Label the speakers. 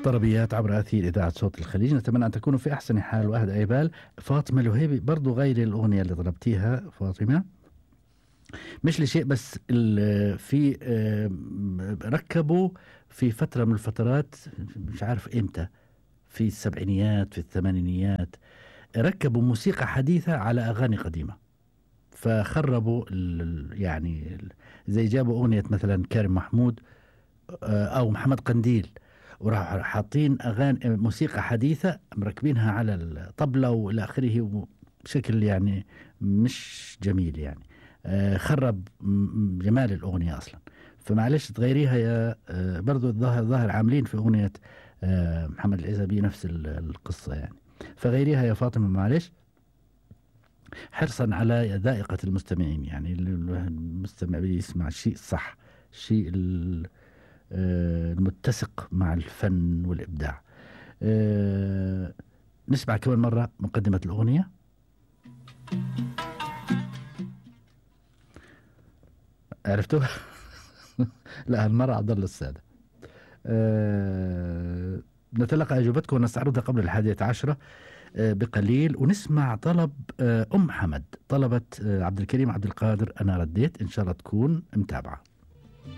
Speaker 1: طربيات عبر أثير إذاعة صوت الخليج نتمنى أن تكونوا في أحسن حال وأهد أي بال فاطمة الوهيبي برضو غير الأغنية اللي طلبتيها فاطمة مش لشيء بس في ركبوا في فترة من الفترات مش عارف إمتى في السبعينيات في الثمانينيات ركبوا موسيقى حديثة على أغاني قديمة فخربوا يعني زي جابوا أغنية مثلا كريم محمود آه، أو محمد قنديل وراح حاطين اغاني موسيقى حديثه مركبينها على الطبله والى اخره بشكل يعني مش جميل يعني آه، خرب جمال الاغنيه اصلا فمعلش تغيريها يا آه، برضو الظاهر ظاهر عاملين في اغنيه آه، محمد العزبي نفس القصه يعني فغيريها يا فاطمه معلش حرصا على ذائقه المستمعين يعني المستمع يسمع الشيء الصح الشيء آه، المتسق مع الفن والإبداع آه، نسمع كمان مرة مقدمة الأغنية عرفتوا؟ لا هالمرة عبد الله السادة أه نتلقى أجوبتكم ونستعرضها قبل الحادية عشرة أه بقليل ونسمع طلب أه أم حمد طلبت عبد الكريم عبد القادر أنا رديت إن شاء الله تكون متابعة